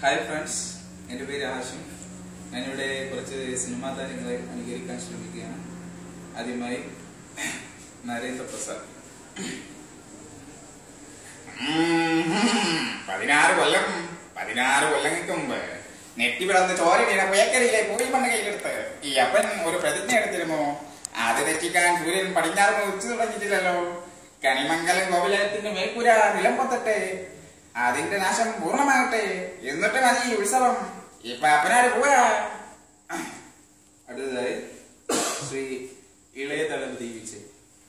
Hi friends എൻ്റെ പേര് Hashim ഞാനിവിടെ കുറച്ച് സിനിമാ താരങ്ങളെ അനുകരിക്കാൻ ശ്രമിക്കുകയാണ് ആദ്യമായി നരേന്ദ്ര പ്രസാദ് പതിനാറ് കൊല്ലം പതിനാറ് കൊല്ലങ്ങൾക്ക് മുമ്പ് നെറ്റി വിളന്ന് ചോര വീണ ബേക്കറിയിലെ പൂരി മണ്ണ് കയ്യിലെടുത്ത് ഈ അപ്പൻ ഒരു പ്രതിജ്ഞ എടുത്തിരുന്നു അത് തെറ്റിക്കാൻ സൂര്യൻ പടിഞ്ഞാറ് ഉച്ച തുടങ്ങിയിട്ടില്ലല്ലോ കണിമംഗലം ഗോകുലത്തിന്റെ മേൽക്കൂര നിലമ്പത്തട്ടെ അതിന്റെ നാശം പൂർണ്ണമാകട്ടെ എന്നിട്ട് മതി ഈ ഉത്സവം ഇപ്പൊ അപ്പനാര് പോവാ അടുത്തതായി ശ്രീ ഇളയ തളപതി വിജയ്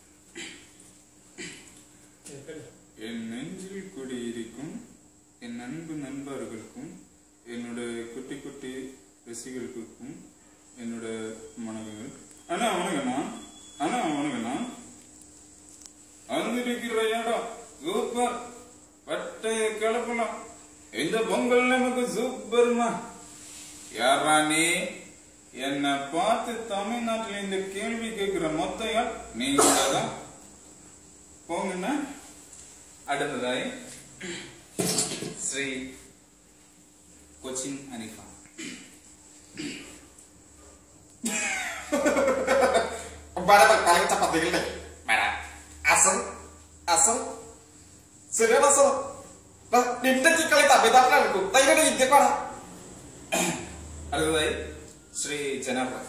என் நெஞ்சில் குடியிருக்கும் என் அன்பு நண்பர்களுக்கும் என்னோட குட்டி குட்டி ரசிகர்களுக்கும் என்னோட மனைவிகள் அண்ணா வணக்கண்ணா அண்ணா வணக்கண்ணா வந்திருக்கிற இடம் சூப்பர் பட்டைய கிளப்பலாம் இந்த பொங்கல் நமக்கு சூப்பர்மா யாரா நீ என்னை பார்த்து தமிழ்நாட்டில் இந்த கேள்வி கேட்கிற மொத்தையா நீங்க தான் போங்கண்ணா അടുത്തതായി ശ്രീ കൊച്ചിൻ അനിഫ പലവിച്ച പദ്ധതികളുടെ അസം അസം സുരവസം നിന്റെ ചിക്കളി തമ്മിതാപ്പിനെ എടുക്കും തൈരുടെ ഇന്ത്യക്കാണ് അടുത്തതായി ശ്രീ ജനാർദ്ദൻ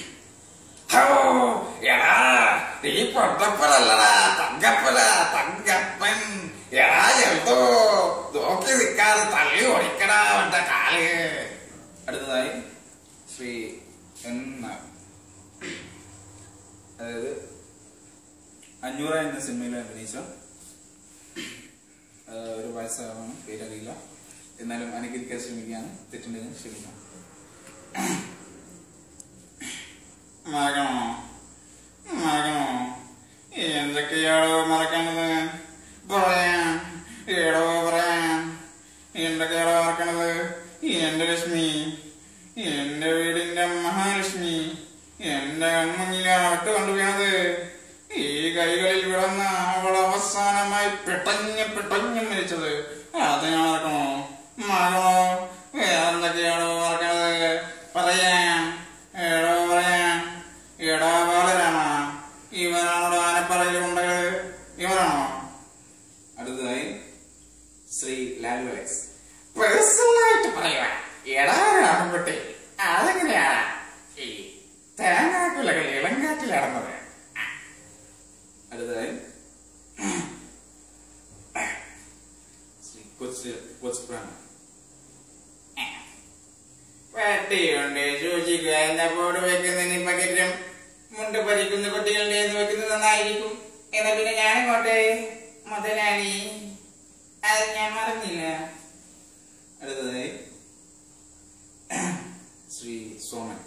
എടാ നീ പൊട്ടപ്പനല്ലടാ തങ്കപ്പന തങ്കപ്പൻ എടാ എന്തോ നോക്കി നിൽക്കാതെ തള്ളി ഓടിക്കടാ അവന്റെ കാല് അടുത്തതായി ശ്രീ എൻ നായർ. അതായത് അഞ്ഞൂറ എന്ന സിനിമയിൽ അഭിനയിച്ച ആ, ഒരു വയസ്സാണ് പേരറിയില്ല എന്നാലും അനുകരിക്കാൻ ശ്രമിക്കുകയാണ് തെറ്റുണ്ടെങ്കിൽ ക്ഷമിക്കാം മറക്കണോ മറക്കണോ എന്തൊക്കെയാണോ മറക്കണത് പറയാം ഏടോ പറയാം എന്തൊക്കെയാണോ മറക്കണത് എന്റെ ലക്ഷ്മി എന്റെ വീടിന്റെ മഹാലക്ഷ്മി എന്റെ കൺമുന്നിലാണ് ഒട്ട് കണ്ടു വീണത് ഈ കൈകളിൽ വിടന്ന അവൾ അവസാനമായി പെട്ടഞ്ഞ് പെട്ടഞ്ഞ് മരിച്ചത് അത് ഞാൻ മറക്കണോ മറക്കണോ വേറെന്തൊക്കെയാണോ മറക്കണത് പറയാം ഏടോ പറയാം എടാ ബാലരാമ ഇവനാണോ ആനപ്പറയിൽ കൊണ്ടത് ഇവനാണോ അടുത്തതായി ശ്രീ ലാലു അലക്സ് പേഴ്സണലായിട്ട് പറയുക എടാ രാമൻകുട്ടി അതെങ്ങനെയാണ് ഈ തേങ്ങാക്കുലകൾ ഇളങ്കാറ്റിൽ നടന്നത് അടുത്തതായി ശ്രീ കൊച്ച് കൊച്ച് പ്രാണ പട്ടിയുണ്ട് സൂചിക്കുക എന്ന ബോർഡ് വെക്കുന്നതിന് പകരം മുണ്ട് പറിക്കുന്ന കുട്ടികളുടെ എന്ന് വെക്കുന്നത് നന്നായിരിക്കും എന്നാ പിന്നെ ഞാനങ്ങോട്ടെ മുതലാളി അത് ഞാൻ മറന്നില്ല അടുത്തതായി ശ്രീ സോമൻ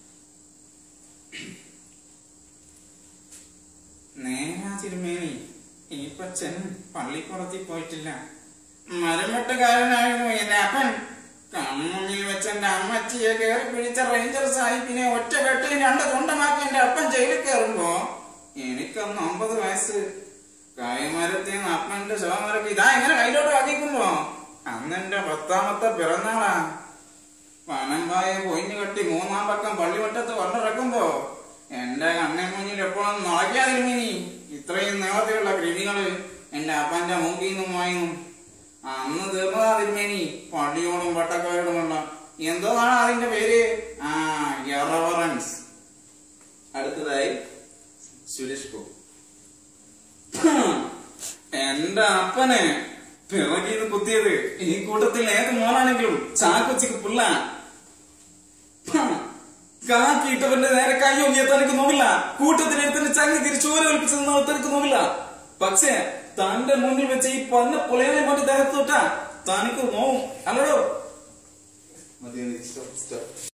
നേരാ തിരുമേനി ഈ പച്ചൻ പള്ളിക്കുളത്തിൽ പോയിട്ടില്ല മരമെട്ടുകാരനായിരുന്നു എന്റെ അപ്പൻ കമ്മുന്നിൽ വെച്ച എന്റെ അമ്മച്ചിയെ കയറി പിടിച്ച റേഞ്ചർ സാഹിബിനെ ഒറ്റ വെട്ടി രണ്ട് തുണ്ടമാക്കി എന്റെ അപ്പൻ ജയിലിൽ കയറുമ്പോ എനിക്കന്ന് ഒമ്പത് വയസ്സ് കായ്മരത്തിൽ നിന്ന് അപ്പന്റെ ശവമരക്ക് ഇതാ എങ്ങനെ കയ്യിലോട്ട് വാങ്ങിക്കുമ്പോ അന്ന് എന്റെ പത്താമത്തെ പിറന്നാളാ പനമ്പായ പൊയിഞ്ഞു കെട്ടി മൂന്നാം പക്കം പള്ളിവട്ടത്ത് കൊണ്ടിറക്കുമ്പോ എന്റെ കണ്ണൻ മുന്നിൽ എപ്പോഴും നടക്കാതിരുമിനി ഇത്രയും നീളത്തിലുള്ള കൃതികള് എന്റെ അപ്പന്റെ മൂക്കിൽ നിന്നും വായുന്നു അന്ന് തീർന്നതാ തിരുമേനി പള്ളിയോടും വട്ടക്കാരോടുമുള്ള എന്തോന്നാണ് അതിന്റെ പേര് ആ എറവറൻസ് അടുത്തതായി സുരേഷ് ഗോപി എന്റെ അപ്പന് പിറകിന്ന് കുത്തിയത് ഈ കൂട്ടത്തിൽ ഏത് മോനാണെങ്കിലും ചാക്കൊച്ചിക്ക് പുള്ള കാക്കിയിട്ടവന്റെ നേരെ കൈ ഒങ്ങിയ തനിക്ക് നോക്കില്ല കൂട്ടത്തിനെടുത്തിന്റെ ചങ്ങി തിരിച്ചു ഓരോ ഒലിപ്പിച്ചെന്ന് തനിക്ക് നോക്കില്ല പക്ഷേ തന്റെ മുന്നിൽ വെച്ച് ഈ പന്ന പൊളയനെ കൊണ്ട് ദേഹത്ത് തൊട്ടാ തനിക്ക് നോവും അല്ലടോ മതി സ്റ്റോപ്പ് സ്റ്റോപ്പ്